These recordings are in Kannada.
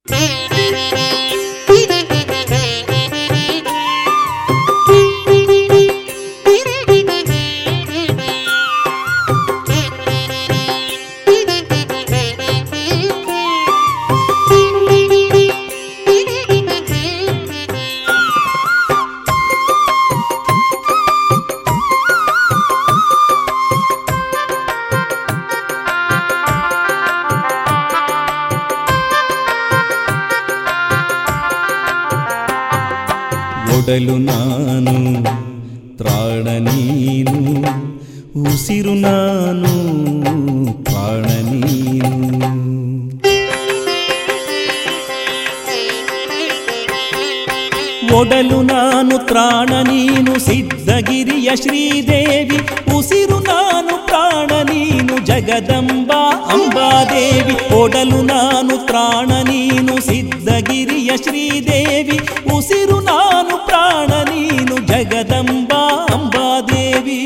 ಒಡಲು ನಾನು ತ್ರಾಣ ನೀನು ಉಸಿರು ನಾನು ಪ್ರಾಣ ನೀನು ಒಡಲು ನಾನು ತ್ರಾಣ ನೀನು ಸಿದ್ಧಗಿರಿಯ ಶ್ರೀದೇವಿ ಉಸಿರು ನಾನು ಪ್ರಾಣ ನೀನು ಜಗದಂಬ ಅಂಬಾದೇವಿ ಒಡಲು ನಾನು ತ್ರಾಣ ನೀನು ಸಿದ್ಧಗಿರಿಯ ಶ್ರೀದೇವಿ ಉಸಿರು ನಾನು ಪ್ರಾಣ ನೀನು ಜಗದಂಬ ಅಂಬಾದೇವಿ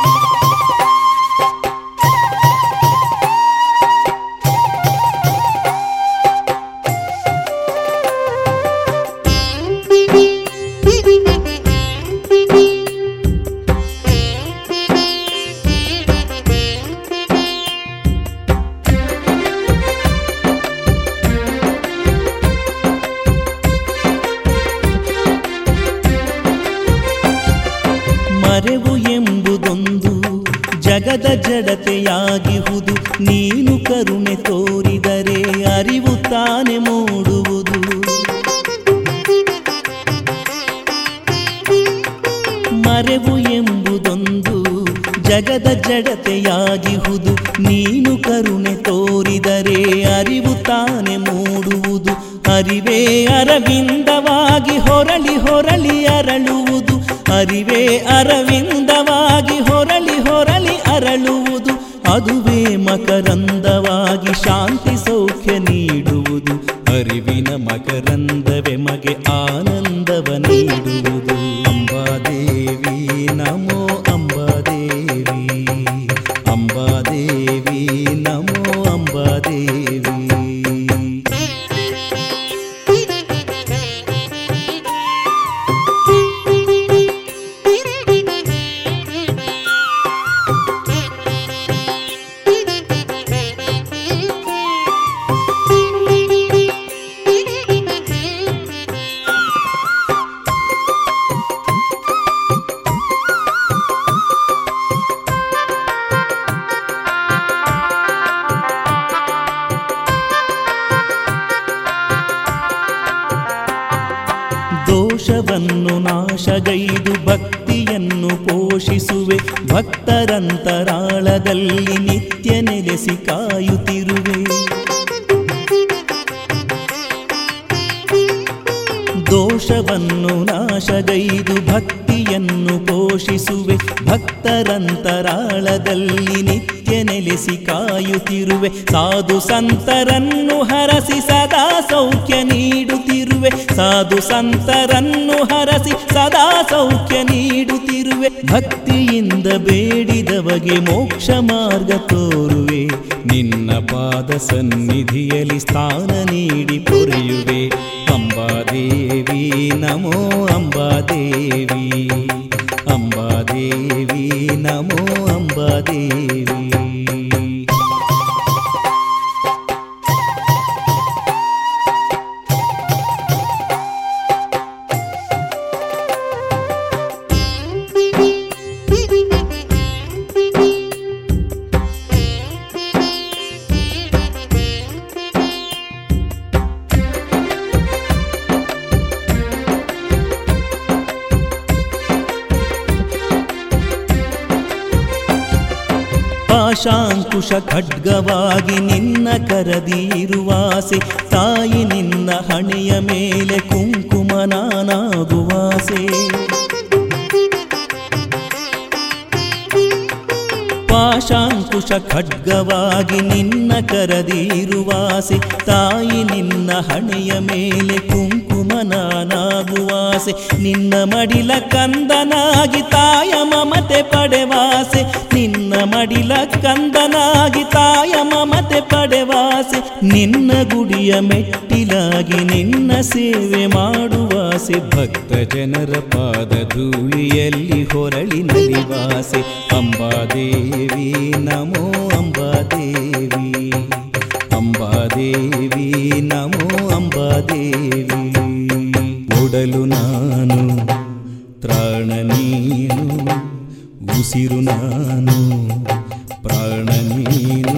ಮರೆವು ಎಂಬುದೊಂದು ಜಗದ ಜಡತೆಯಾಗಿಹುದು ನೀನು ಕರುಣೆ ತೋರಿದರೆ ಅರಿವು ತಾನೆ ಮೂಡುವುದು ಮರೆವು ಎಂಬುದೊಂದು ಜಗದ ಜಡತೆಯಾಗಿಹುದು ನೀನು ಕರುಣೆ ತೋರಿದರೆ ಅರಿವು ತಾನೆ ಮೂಡುವುದು ಅರಿವೇ ಅರವಿಂದವಾಗಿ ಹೊರಳಿ ಹೊರಳಿ ಅರಳುವುದು ಅರಿವೇ ಅರವಿಂದವಾಗಿ ಹೊರಳಿ ಹೊರಳಿ ಅರಳುವುದು ಅದುವೇ ಮಕರಂದವಾಗಿ ಶಾಂತಿ ಸೌಖ್ಯ ನೀಡುವುದು ಅರಿವಿನ ಮಕರಂದವೇ ಮಗೆ ಆನಂದವ ನೀಡುವುದು ಅಂಬಾದೇವಿ ನಮೋ ಅಂಬಾದೇವಿ ಅಂಬಾದೇವಿ ನಮೋ ಅಂಬಾದೇವಿ ದೋಷವನ್ನು ನಾಶಗೈದು ಭಕ್ತಿಯನ್ನು ಪೋಷಿಸುವೆ ಭಕ್ತರಂತರಾಳದಲ್ಲಿ ನಿತ್ಯ ನೆಲೆಸಿ ಕಾಯುತ್ತಿರುವೆ ದೋಷವನ್ನು ನಾಶಗೈದು ಭಕ್ತಿಯನ್ನು ಪೋಷಿಸುವೆ ಭಕ್ತರಂತರಾಳದಲ್ಲಿ ನಿತ್ಯ ನೆಲೆಸಿ ಕಾಯುತ್ತಿರುವೆ ಸಾಧು ಸಂತರನ್ನು ಹರಸಿ ಸದಾ ಸೌಖ್ಯ ನೀಡುತ್ತಿರುವೆ ಸಾಧು ಸಂತರನ್ನು ಹರಸಿ ಸದಾ ಸೌಖ್ಯ ನೀಡುತ್ತಿರುವೆ ಭಕ್ತಿಯಿಂದ ಬೇಡಿದವಗೆ ಮೋಕ್ಷ ಮಾರ್ಗ ತೋರುವೆ ನಿನ್ನ ಪಾದ ಸನ್ನಿಧಿಯಲ್ಲಿ ಸ್ಥಾನ ನೀಡಿ ಪೊರೆಯುವೆ ಅಂಬಾದೇವಿ ನಮೋ ಅಂಬಾದೇವಿ ಅಂಬಾದೇವಿ ನಮೋ ಅಂಬಾದೇವಿ ಪಾಶಾಂಕುಶ ಖಡ್ಗವಾಗಿ ನಿನ್ನ ಕರದಿರುವಾಸೆ ತಾಯಿ ನಿನ್ನ ಹಣೆಯ ಮೇಲೆ ಕುಂಕುಮ ನಾನಾಗುವಾಸೆ ಪಾಶಾಂಕುಶ ಖಡ್ಗವಾಗಿ ನಿನ್ನ ಕರದಿರುವಾಸೆ ತಾಯಿ ನಿನ್ನ ಹಣೆಯ ಮೇಲೆ ಕುಂಕುಮ ನಾನಾಗುವಾಸೆ ನಿನ್ನ ಮಡಿಲ ಕಂದನಾಗಿ ತಾಯ ಮಮತೆ ಪಡೆವಾಸೆ ನಿನ್ನ ಮಡಿಲ ಕಂದನಾಗಿ ತಾಯ ಮಮತೆ ಮಾತೆ ಪಡೆವಾಸೆ ನಿನ್ನ ಗುಡಿಯ ಮೆಟ್ಟಿಲಾಗಿ ನಿನ್ನ ಸೇವೆ ಮಾಡುವಾಸೆ ಭಕ್ತ ಜನರ ಪಾದ ಧೂಳಿಯಲ್ಲಿ ಹೊರಳಿ ನಲಿವಾಸೆ ಅಂಬಾದೇವಿ ನಮೋ ಅಂಬಾದೇವಿ ಅಂಬಾದೇವಿ ನಮೋ ಅಂಬಾದೇವಿ ಒಡಲು ನಾನು ತ್ರಾಣ ನೀನು ಉಸಿರು ನಾನು ಪ್ರಾಣ ನೀನು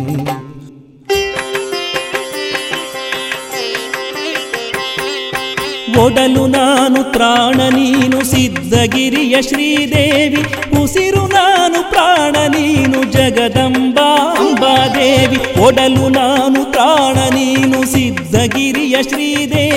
ಒಡಲು ನಾನು ತ್ರಾಣ ನೀನು ಸಿದ್ಧಗಿರಿಯ ಶ್ರೀದೇವಿ ಉಸಿರು ನಾನು ಪ್ರಾಣ ನೀನು ಜಗದಂಬಾ ಅಂಬಾದೇವಿ ಒಡಲು ನಾನು ತ್ರಾಣ ನೀನು ಸಿದ್ಧಗಿರಿಯ ಶ್ರೀದೇವಿ